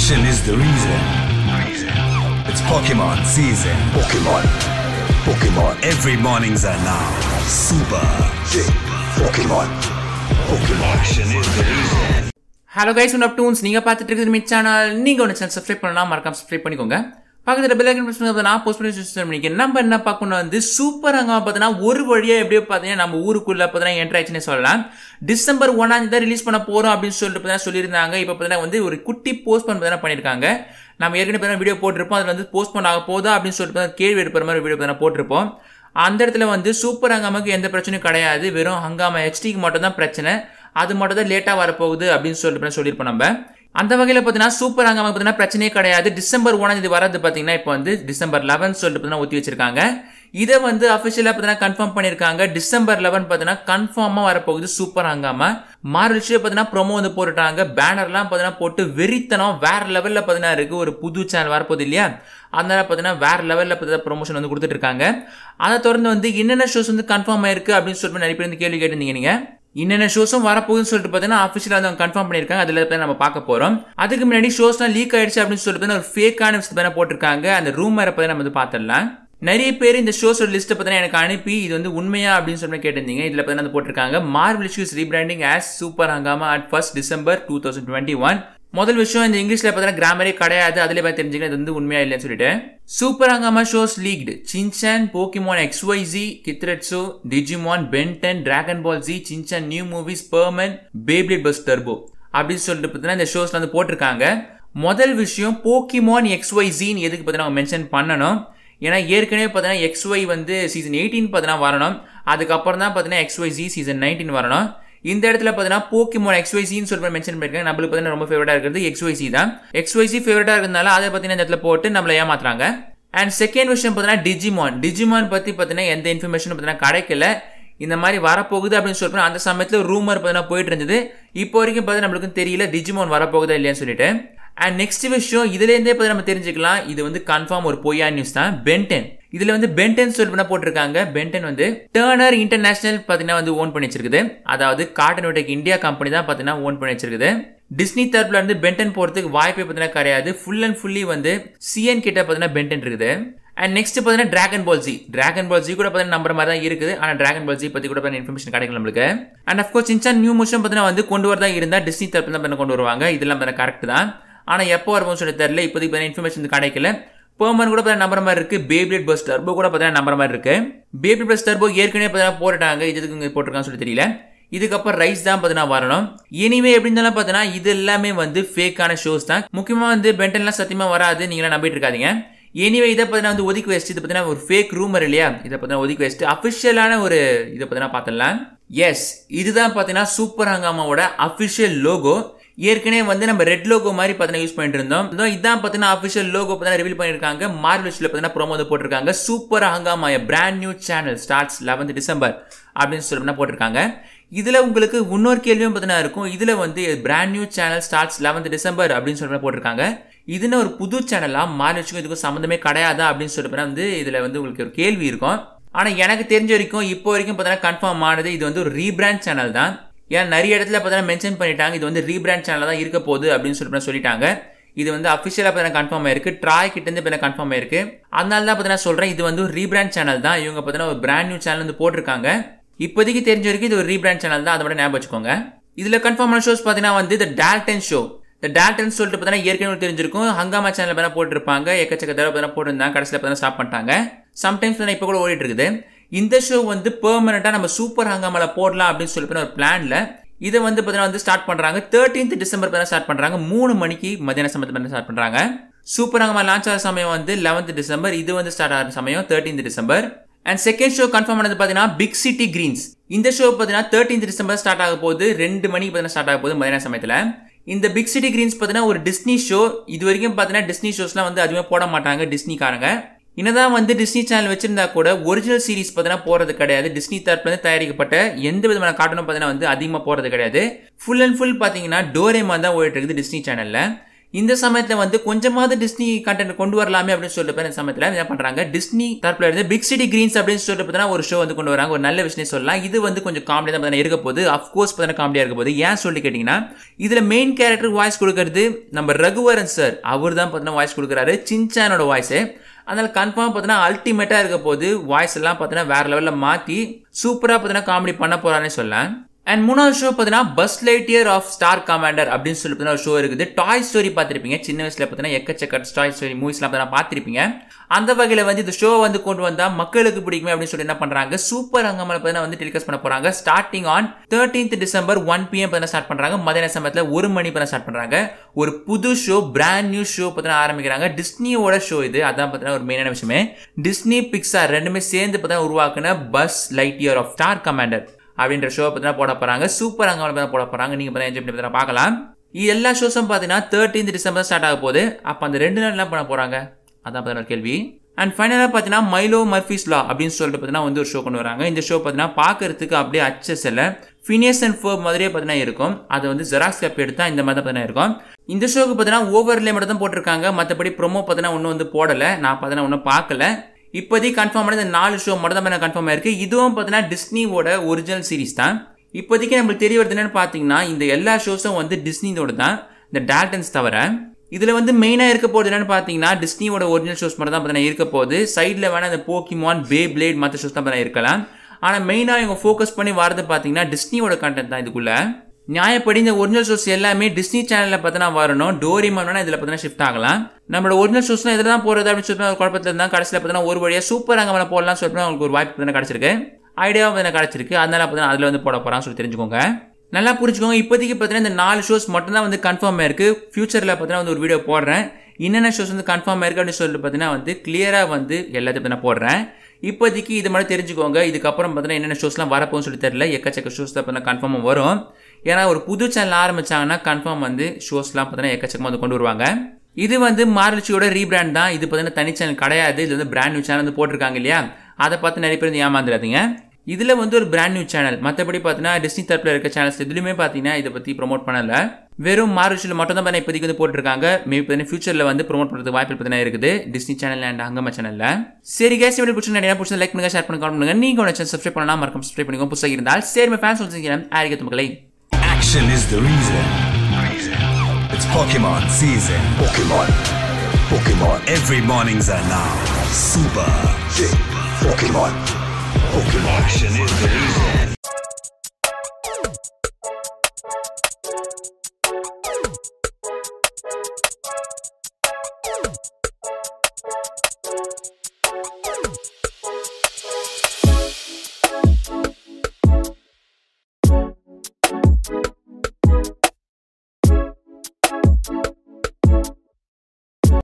Action is the reason. It's Pokemon season. Pokemon. Pokemon. Every mornings are now. Super. Pokemon. Pokemon. Action is the reason. Hello guys one toons நீங்கள் பார்த்துட்டு இருக்கிறது mid channel நீங்கள் ஒன்று channel subscribe பண்ணலாம் மறக்காம subscribe பண்ணிக்கோங்க பக்கத்தில் bell icon press பண்ணி நான் போஸ்ட் பண்ணி சிஸ்டம் பண்ணிக்க நம்ம என்ன பார்க்கணும் வந்து சூப்பர் அங்கே பார்த்தீங்கன்னா ஒரு வழியாக எப்படியோ பார்த்தீங்கன்னா நம்ம ஊருக்குள்ளே பார்த்தீங்கன்னா என்ட்ரு ஆச்சுன்னு சொல்லலாம் டிசம்பர் ஒன்றாம் தான் ரிலீஸ் பண்ண போகிறோம் அப்படின்னு சொல்லிட்டு பார்த்தீங்கன்னா சொல்லியிருந்தாங்க இப்போ பார்த்தீங்கன்னா வந்து ஒரு குட்டி போஸ்ட் பண்ண பார்த்தீங்கன்னா பண்ணியிருக்காங்க நம்ம ஏற்கனவே பார்த்தீங்கன்னா வீடியோ போட்டிருப்போம் அதில் வந்து போஸ்ட் பண்ண ஆக போதா அப்படின்னு சொல்லிட்டு பார்த்தீங்கன்னா கேள்வி எடுக்கிற மாதிரி வீடியோ பார்த்தீங்கன்னா போட்டிருப்போம் அந்த இடத்துல வந்து சூப்பர் ஹங்காமாக்கு எந்த பிரச்சனையும் கிடையாது வெறும் ஹங்காமா ஹெச்டிக்கு மட்டும் தான் பிரச்சனை அது மட்டும் தான் லேட்டாக வரப்போகுது அப்படின்னு சொல்லிட்டு சொல்லியிருப்போம் நம்ம அந்த வகையில் பார்த்தீங்கன்னா சூப்பர் ஹங்காமா பார்த்தீங்கன்னா பிரச்சனையே கிடையாது டிசம்பர் ஒன்றாம் தேதி வரது பார்த்தீங்கன்னா இப்போ வந்து டிசம்பர் லெவன் சொல்லிட்டு பார்த்தீங்கன்னா ஒத்தி வச்சிருக்காங்க இதை வந்து அஃபிஷியலாக பார்த்தீங்கன்னா கன்ஃபார்ம் பண்ணியிருக்காங்க டிசம்பர் லெவன் பார்த்தீங்கன்னா கன்ஃபார்மாக வரப்போகுது சூப்பர் ஹங்காமா மார்வெல்ஸ்லேயே பார்த்தீங்கன்னா ப்ரொமோ வந்து போட்டுட்டாங்க பேனர்லாம் பார்த்தீங்கன்னா போட்டு வெறித்தனம் வேற லெவலில் பார்த்தீங்கன்னா இருக்கு ஒரு புது சேனல் வரப்போகுது இல்லையா அதனால பார்த்தீங்கன்னா வேற லெவலில் பார்த்தீங்கன்னா ப்ரொமோஷன் வந்து கொடுத்துட்டு இருக்காங்க அதை தொடர்ந்து வந்து என்னென்ன ஷோஸ் வந்து கன்ஃபார்ம் ஆயிருக்கு அப்படின்னு சொல்லிட்டு நிறைய பேர் வந்து கேள்வி கேட்டிருந்தீங்க நீங்க என்னென்ன ஷோஸும் வரப்போகுதுன்னு சொல்லிட்டு பார்த்தீங்கன்னா அஃபிஷியலாக வந்து அவங்க கன்ஃபார்ம் பண்ணியிருக்காங்க அதில் தான் நம்ம பார்க்க போகிறோம் அதுக்கு முன்னாடி ஷோஸ்லாம் லீக் ஆயிடுச்சு அப்படின்னு சொல்லிட்டு பார்த்தீங்கன்னா ஒரு ஃபேக்கான விஷயத்தை போட்டிருக்காங்க அந்த ரூமரை பற்றி நம்ம வந்து பார்த்துடலாம் நிறைய பேர் இந்த ஷோஸோட லிஸ்ட்டை பார்த்தீங்கன்னா எனக்கு அனுப்பி இது வந்து உண்மையா அப்படின்னு சொல்லி கேட்டிருந்தீங்க இதில் பார்த்தீங்கன்னா வந்து போட்டிருக்காங்க Marvel issues rebranding as Super Hungama at first December two thousand twenty one முதல் விஷயம் இந்த இங்கிலீஷ்ல பார்த்தீங்கன்னா கிராமரே கிடையாது அதிலே பார்த்து தெரிஞ்சுக்கலாம் இது வந்து உண்மையா இல்லைன்னு சொல்லிட்டு Super Hungama shows leaked Shinchan Pokemon XYZ கித்ரெட்ஸோ Digimon Ben ten Dragon Ball Z Shinchan new movies Perman Beyblade Burst Turbo அப்படின்னு சொல்லிட்டு பார்த்தீங்கன்னா இந்த ஷோஸ்ல வந்து போட்டிருக்காங்க முதல் விஷயம் போக்கிமான் எக்ஸ்ஒய்ஜின்னு எதுக்கு பார்த்தீங்கன்னா மென்ஷன் பண்ணணும் ஏன்னா ஏற்கனவே பார்த்தீங்கன்னா எக்ஸ்ஒய் வந்து சீசன் எயிட்டீன் பார்த்தீங்கன்னா வரணும் அதுக்கப்புறம் தான் பார்த்தீங்கன்னா எக்ஸ்ஒய் ஜி சீசன் நைன்டீன் வரணும் இந்த இடத்துல பார்த்தீங்கன்னா போக்கிமோன் எக்ஸ்ஒய்சின்னு சொல்லி மென்ஷன் பண்ணிருக்காங்க நம்மளுக்கு பார்த்தீங்கன்னா ரொம்ப ஃபேவரட்டாக இருக்கிறது எக்ஸ்ஒய்சி தான் எக்ஸ்ஒய்சி ஃபேவரட்டாக இருக்கிறதுனால அதை பார்த்தீங்கன்னா இந்த இடத்துல போட்டு நம்மளை ஏமாத்துறாங்க அண்ட் செகண்ட் விஷயம் பார்த்தீங்கன்னா டிஜிமான் டிஜிமான் பற்றி பார்த்தீங்கன்னா எந்த இன்ஃபர்மேஷனும் பார்த்தீங்கன்னா கிடைக்கல இந்த மாதிரி வரப்போகுது அப்படின்னு சொல்லிட்டு அந்த சமயத்தில் ரூமர் பார்த்தீங்கன்னா போயிட்டு இருந்தது இப்போ வரைக்கும் பார்த்தீங்கன்னா நம்மளுக்கு தெரியல டிஜிமான் வரப்போகுதா இல்லையான்னு சொல்லிட்டு அண்ட் நெக்ஸ்ட் விஷயம் இதுலேருந்தே பார்த்து நம்ம தெரிஞ்சுக்கலாம் இது வந்து கன்ஃபார்ம் ஒரு பொய்யா நியூஸ் தான் பென்டென் இதுல வந்து பென்டென் சொல்லி பண்ண போட்டிருக்காங்க பென்டென் வந்து டேர்னர் இன்டர்நேஷனல் பார்த்தீங்கன்னா வந்து ஓன் பண்ணி வச்சிருக்குது அதாவது கார்டனோடெக் இந்தியா கம்பெனி தான் பார்த்தீங்கன்னா ஓன் பண்ணி வச்சிருக்குது டிஸ்னி தரப்புல இருந்து பென்டன் போறதுக்கு வாய்ப்பே பார்த்தீங்கன்னா கிடையாது ஃபுல் அண்ட் ஃபுல்லி வந்து சிஎன் கிட்ட பார்த்தீங்கன்னா பென்டன் இருக்குது அண்ட் நெக்ஸ்ட் பார்த்தீங்கன்னா Dragon Ball Z Dragon Ball Z கூட பார்த்தீங்கன்னா நம்பர் மாதிரி தான் இருக்குது ஆனால் டிராகன் பால் ஜி பற்றி கூட பார்த்தீங்கன்னா இன்ஃபர்மேஷன் கிடைக்கல நம்மளுக்கு and of course Shinchan new motion பார்த்தீங்கன்னா வந்து கொண்டு வரதா இருந்தால் டிஸ்னி தரப்பு தான் கொண்டு வருவாங்க இதெல்லாம் பார்த்தீங்கன்னா கரெக்ட் தான் ஆனால் எப்போ வருவோம்னு சொல்லி தெரியல இப்போதைக்கு பார்த்தீங்கன்னா இன்ஃபர்மேஷன் கிடைக்கல பெர்மன் கூட பார்த்தீங்கன்னா நம்பர் மாதிரி இருக்கு பேப்ளேட் பஸ் டர்போ கூட பார்த்தீங்கன்னா நம்பர் மாதிரி இருக்கு பேப்ளேட் பஸ் டர்போ ஏற்கனவே பார்த்தீங்கன்னா போட்டுட்டாங்க இது எதுக்கு இங்கே போட்டிருக்கான்னு சொல்லி தெரியல இதுக்கப்புறம் ரைஸ் தான் பார்த்தீங்கன்னா வரணும் எனிவே எப்படி இருந்தாலும் பார்த்தீங்கன்னா இது எல்லாமே வந்து ஃபேக்கான ஷோஸ் தான் முக்கியமாக வந்து பென்டன்லாம் சத்தியமாக வராது நீங்களாம் நம்பிட்டு இருக்காதீங்க எனிவே இதை பார்த்தீங்கன்னா வந்து ஒதுக்கி வச்சுட்டு இதை பார்த்தீங்கன்னா ஒரு ஃபேக் ரூமர் இல்லையா இதை பார்த்தீங்கன்னா ஒதுக்கி வச்சுட்டு அஃபிஷியலான ஒரு இதை பார்த்தீங்கன்னா பார்த்துடலாம் எஸ் இதுதான் பார்த்தீங்கன்னா சூப்பர் ஹங்காமாவோட அஃபிஷியல் லோகோ ஏற்கனவே வந்து நம்ம ரெட் லோகோ மாதிரி பார்த்தீங்கன்னா யூஸ் பண்ணிட்டு இருந்தோம் இதான் பார்த்தீங்கன்னா அஃபிஷியல் லோகோ பார்த்தீங்கன்னா ரிவீல் பண்ணியிருக்காங்க மார்வெல்ஸ்ல பார்த்தீங்கன்னா ப்ரோமோ போட்டிருக்காங்க Super Hungama brand new channel starts eleventh December அப்படின்னு சொல்லி போட்டிருக்காங்க இதில் உங்களுக்கு இன்னொரு கேள்வியும் பார்த்தீங்கன்னா இருக்கும் இதில் வந்து brand new channel starts eleventh December அப்படின்னு சொல்லி போட்டிருக்காங்க இதுன்னு ஒரு புது சேனலாக மார்வெல்ஸுக்கும் இதுக்கும் சம்மந்தமே கிடையாதா அப்படின்னு சொல்லிட்டு வந்து இதில் வந்து உங்களுக்கு ஒரு கேள்வி இருக்கும் ஆனால் எனக்கு தெரிஞ்ச வரைக்கும் இப்போ வரைக்கும் பார்த்தீங்கன்னா கன்ஃபார்ம் ஆனது இது வந்து ஒரு ரீபிராண்ட் சேனல் தான் ஏன்னா நிறைய இடத்துல பார்த்தீங்கன்னா மென்ஷன் பண்ணிட்டாங்க இது வந்து ரீபிராண்ட் சேனல் தான் இருக்க போகுது அப்படின்னு சொல்லிட்டு சொல்லிட்டாங்க இது வந்து அஃபிஷியலாக பார்த்தீங்கன்னா கன்ஃபார்ம் ஆயிருக்கு ட்ராய் கிட்டேருந்து இப்போ கன்ஃபார்ம் ஆயிருக்கு அதனால தான் பார்த்தீங்கன்னா சொல்கிறேன் இது வந்து ஒரு ரீபிராண்ட் சேனல் தான் இவங்க பார்த்தீங்கன்னா ஒரு பிராண்ட் நியூ சேனல் வந்து போட்டிருக்காங்க இப்போதைக்கு தெரிஞ்ச வரைக்கும் இது ஒரு ரீபிராண்ட் சேனல் தான் அதை மட்டும் ஞாபகம் வச்சுக்கோங்க இதில் கன்ஃபார்மான ஷோஸ் பார்த்தீங்கன்னா வந்து இந்த டேல்டன் ஷோ இந்த டேல்டன் சொல்லிட்டு பார்த்தீங்கன்னா ஏற்கனவே தெரிஞ்சிருக்கும் ஹங்காமா சேனல் பார்த்தா போட்டிருப்பாங்க எக்கச்சக்க தடவை பார்த்தா போட்டிருந்தாங்க கடைசியில் பார்த்தா ஸ்டாப் பண்ணிட்டாங்க சம்டைம்ஸ் பார்த்தா இப்போ கூட ஓடிட்டு இருக்குது இந்த ஷோ வந்து பெர்மனெண்ட்டாக நம்ம சூப்பர் ஹங்காமால போடலாம் அப்படின்னு சொல்லிட்டு ஒரு பிளான்ல இதை வந்து பார்த்தீங்கன்னா வந்து ஸ்டார்ட் பண்ணுறாங்க தேர்ட்டீன்த் டிசம்பர் பார்த்தா ஸ்டார்ட் பண்ணுறாங்க மூணு மணிக்கு மத்தியான சமயத்தில் ஸ்டார்ட் பண்ணுறாங்க சூப்பர் ஹங்கமா லான்ச் ஆகிற சமயம் வந்து லெவன்த் டிசம்பர் இது வந்து ஸ்டார்ட் ஆகிற சமயம் thirteenth December and second show confirm ஆனது பார்த்தீங்கன்னா பிக் சிட்டி கிரீன்ஸ் இந்த ஷோ பார்த்தீங்கன்னா தேர்ட்டீன்த் டிசம்பர் ஸ்டார்ட் ஆக போகுது ரெண்டு மணிக்கு பார்த்தீங்கன்னா ஸ்டார்ட் ஆக போகுது மதியான சமயத்தில் இந்த பிக் சிட்டி கிரீன்ஸ் பார்த்தீங்கன்னா ஒரு டிஸ்னி ஷோ இது வரைக்கும் பார்த்தீங்கன்னா டிஸ்னி ஷோஸ்லாம் வந்து அதுவுமே போட மாட்டாங்க டிஸ்னிக்காரங்க என்னதான் வந்து டிஸ்னி சேனல் வச்சிருந்தா கூட ஒரிஜினல் சீரிஸ் பார்த்தீங்கன்னா போறது கிடையாது டிஸ்னி தரப்புலேருந்து தயாரிக்கப்பட்ட எந்த விதமான கார்ட்டூனும் பார்த்தீங்கன்னா வந்து அதிகமாக போறது கிடையாது ஃபுல் அண்ட் ஃபுல் பார்த்தீங்கன்னா டோரேமான் தான் ஓடிட்டு இருக்குது டிஸ்னி சேனலில் இந்த சமயத்துல வந்து கொஞ்சமாவது டிஸ்னி கண்டென்ட் கொண்டு வரலாமே அப்படின்னு சொல்லிட்டு இந்த சமயத்துல என்ன பண்றாங்க டிஸ்னி தரப்புல இருந்து பிக் சிட்டி கிரீன்ஸ் அப்படின்னு சொல்லிட்டு பார்த்தீங்கன்னா ஒரு ஷோ வந்து கொண்டு வராங்க ஒரு நல்ல விஷயம் சொல்லலாம் இது வந்து கொஞ்சம் காமெடி தான் பார்த்தீங்கன்னா இருக்க போது அஃப்கோர்ஸ் பார்த்தீங்கன்னா காமெடியா இருக்க போது ஏன் சொல்லி கேட்டீங்கன்னா இதுல மெயின் கேரக்டர் வாய்ஸ் கொடுக்கறது நம்ம ரகுவரன் சார் அவர் தான் பார்த்தீங்கன்னா வாய்ஸ் கொடுக்குறாரு சின்சானோட வாய்ஸ் அதனால கன்ஃபார்ம் பார்த்தீங்கன்னா அல்டிமேட்டா இருக்க போது வாய்ஸ் எல்லாம் பார்த்தீங்கன்னா வேற லெவலில் மாற்றி சூப்பராக பார்த்தீங்கன்னா காமெடி பண்ண போறானே சொல்லலாம் அண்ட் மூணாவது ஷோ பார்த்தீங்கன்னா Buzz Lightyear of Star Command அப்படின்னு சொல்லி பார்த்தீங்கன்னா ஒரு ஷோ இருக்குது டாய் ஸ்டோரி பார்த்துருப்பீங்க சின்ன வயசுல பார்த்தீங்கன்னா எக்கச்சக்க டாய் ஸ்டோரி மூவிஸ்லாம் பார்த்தீங்கன்னா பார்த்துருப்பீங்க அந்த வகையில் வந்து இந்த ஷோ வந்து கொண்டு வந்தால் மக்களுக்கு பிடிக்குமே அப்படின்னு சொல்லி என்ன பண்ணுறாங்க சூப்பர் அங்கமல் பார்த்தீங்கன்னா வந்து டெலிகாஸ்ட் பண்ண போகிறாங்க starting on thirteenth December one PM பார்த்தீங்கன்னா ஸ்டார்ட் பண்ணுறாங்க மதியான சமயத்தில் ஒரு மணி பார்த்தா ஸ்டார்ட் பண்ணுறாங்க ஒரு புது ஷோ பிராண்ட் நியூ ஷோ பார்த்தீங்கன்னா ஆரம்பிக்கிறாங்க டிஸ்னியோட ஷோ இது அதான் பார்த்தீங்கன்னா ஒரு மெயினான விஷயமே டிஸ்னி பிக்சார் ரெண்டுமே சேர்ந்து பார்த்தீங்கன்னா உருவாக்குன Buzz Lightyear of Star Command அப்படின்ற ஷோ பார்த்தீங்கன்னா போட போகிறாங்க சூப்பர் அங்கே பார்த்தா போட போகிறாங்க நீங்கள் பார்த்தா என்ஜாய் பண்ணி பார்த்தா பார்க்கலாம் இது எல்லா ஷோஸும் பார்த்தீங்கன்னா தேர்ட்டீன்த் டிசம்பர் ஸ்டார்ட் ஆக போகுது அப்போ அந்த ரெண்டு நாள் என்ன பண்ண போகிறாங்க அதான் பார்த்தீங்கன்னா கேள்வி அண்ட் ஃபைனலாக பார்த்தீங்கன்னா மைலோ மர்ஃபிஸ் லா அப்படின்னு சொல்லிட்டு பார்த்தீங்கன்னா வந்து ஒரு ஷோ கொண்டு வராங்க இந்த ஷோ பார்த்தீங்கன்னா பார்க்கறதுக்கு அப்படியே அச்சஸில் ஃபினியஸ் அண்ட் ஃபோர் மாதிரியே பார்த்தீங்கன்னா இருக்கும் அது வந்து ஜெராக்ஸ் கப் எடுத்தா இந்த மாதிரி தான் பார்த்தீங்கன்னா இருக்கும் இந்த ஷோக்கு பார்த்தீங்கன்னா ஓவர்லே மட்டும் தான் போட்டிருக்காங்க மற்றபடி ப்ரொமோ பார்த்தீங்கன்னா ஒன்றும் வந்து போடலை நான் பார்த்தீங்கன்னா ஒன்றும் பார்க்கல இப்போதைக்கு கன்ஃபார்ம் ஆன இந்த நாலு ஷோ மட்டும் தான் கன்ஃபார்ம் ஆயிருக்கு இதுவும் பார்த்தீங்கன்னா டிஸ்னியோட ஒரிஜினல் சீரிஸ் தான் இப்போதைக்கு நம்மளுக்கு தெரிய வருது என்னன்னு பார்த்தீங்கன்னா இந்த எல்லா ஷோஸும் வந்து டிஸ்னியோட தான் இந்த டால்டன்ஸ் தவிர இதில் வந்து மெயினாக இருக்க போகிறது என்னன்னு பார்த்தீங்கன்னா டிஸ்னியோட ஒரிஜினல் ஷோஸ் மட்டும் தான் பார்த்தீங்கன்னா இருக்க போகுது சைடில் வேணால் இந்த போக்கிமான் பே பிளேட் மற்ற ஷோஸ் தான் பார்த்தீங்கன்னா இருக்கலாம் ஆனால் மெயினாக இவங்க ஃபோக்கஸ் பண்ணி வரது பார்த்தீங்கன்னா டிஸ்னியோட கண்டென்ட் தான் இதுக்குள்ள நியாயப்படி இந்த ஒரிஜினல் ஷோஸ் எல்லாமே டிஸ்னி சேனலில் பார்த்தா வரணும் டோரிமான் இதில் பார்த்தீங்கன்னா ஷிஃப்ட் ஆகலாம் நம்மளோட ஒரிஜினல் ஷோஸ்லாம் இதில் தான் போகிறது அப்படின்னு சொல்லி ஒரு குழப்பத்தில் இருந்தால் கடைசியில் பார்த்தீங்கன்னா ஒரு வழியாக சூப்பர் அங்கே மேலே போடலாம் சொல்லிட்டு அவங்களுக்கு ஒரு வாய்ப்பு பார்த்தீங்கன்னா கிடச்சிருக்கு ஐடியாவும் பார்த்தீங்கன்னா கிடச்சிருக்கு அதனால பார்த்தீங்கன்னா அதில் வந்து போட போகிறான்னு சொல்லி தெரிஞ்சுக்கோங்க நல்லா புரிஞ்சுக்கோங்க இப்போதைக்கு பார்த்தீங்கன்னா இந்த நாலு ஷோஸ் மட்டும் தான் வந்து கன்ஃபார்ம் ஆயிருக்கு ஃபியூச்சரில் பார்த்தீங்கன்னா வந்து ஒரு வீடியோ போடுறேன் என்னென்ன ஷோஸ் வந்து கன்ஃபார்ம் ஆயிருக்கு அப்படின்னு சொல்லிட்டு பார்த்தீங்கன்னா வந்து கிளியராக வந்து எல்லாத்தையும் நான் போடுறேன் இப்போதைக்கு இது மட்டும் தெரிஞ்சுக்கோங்க இதுக்கப்புறம் பார்த்தீங்கன்னா என்னென்ன ஷோஸ்லாம் வரப்போகும்னு சொல்லி தெரியல எக்கச்சக்க ஷோஸ் தான் பார்த்தீங்கன்னா கன்ஃபார்மாக வரும் ஏன்னா ஒரு புது சேனல் ஆரம்பிச்சாங்கன்னா கன்ஃபார்ம் வந்து ஷோஸ்லாம் பார்த்தீங்கன்னா எக்கச்சக்கமாக வந்து கொண்டு வருவாங்க இது வந்து மார்லிச்சியோட ரீபிராண்ட் தான் இது பார்த்தீங்கன்னா தனி சேனல் கிடையாது இது வந்து பிராண்ட் நியூ சேனல் வந்து போட்டிருக்காங்க இல்லையா அதை பார்த்து நிறைய பேர் வந்து ஏமாந்துடாதீங்க இதில் வந்து ஒரு பிராண்ட் நியூ சேனல் மற்றபடி பார்த்தீங்கன்னா டிஸ்னி தரப்பில் இருக்க சேனல்ஸ் எதுலையுமே பார்த்தீங்கன்னா இதை பற்றி ப்ரொமோட் பண்ணல வெறும் மார்வெல்ஸில் மட்டும் தான் பார்த்தீங்கன்னா இப்போதைக்கு வந்து போட்டிருக்காங்க மேபி பார்த்தீங்கன்னா ஃபியூச்சரில் வந்து ப்ரொமோட் பண்ணுறது வாய்ப்பு பார்த்தீங்கன்னா இருக்குது டிஸ்னி சேனல் அண்ட் அங்கம சேனலில் சரி கேஸ் எப்படி பிடிச்சி நிறைய பிடிச்சி லைக் பண்ணுங்க ஷேர் பண்ணுங்க கமெண்ட் பண்ணுங்க நீங்கள் உடனே சப்ஸ்கிரைப் பண்ணலாம் மறக்காம சப்ஸ்கிரைப் பண்ணிக்கோ புதுசாக இருந்தால் சரி ஃபேன்ஸ் சொல்லிக்கிறேன் ஆரிக்கத்து மக்களை Action is the reason. It's Pokemon season. Pokemon. Pokemon. Every mornings are now. Super. Pokemon. Pokemon. Action is the reason.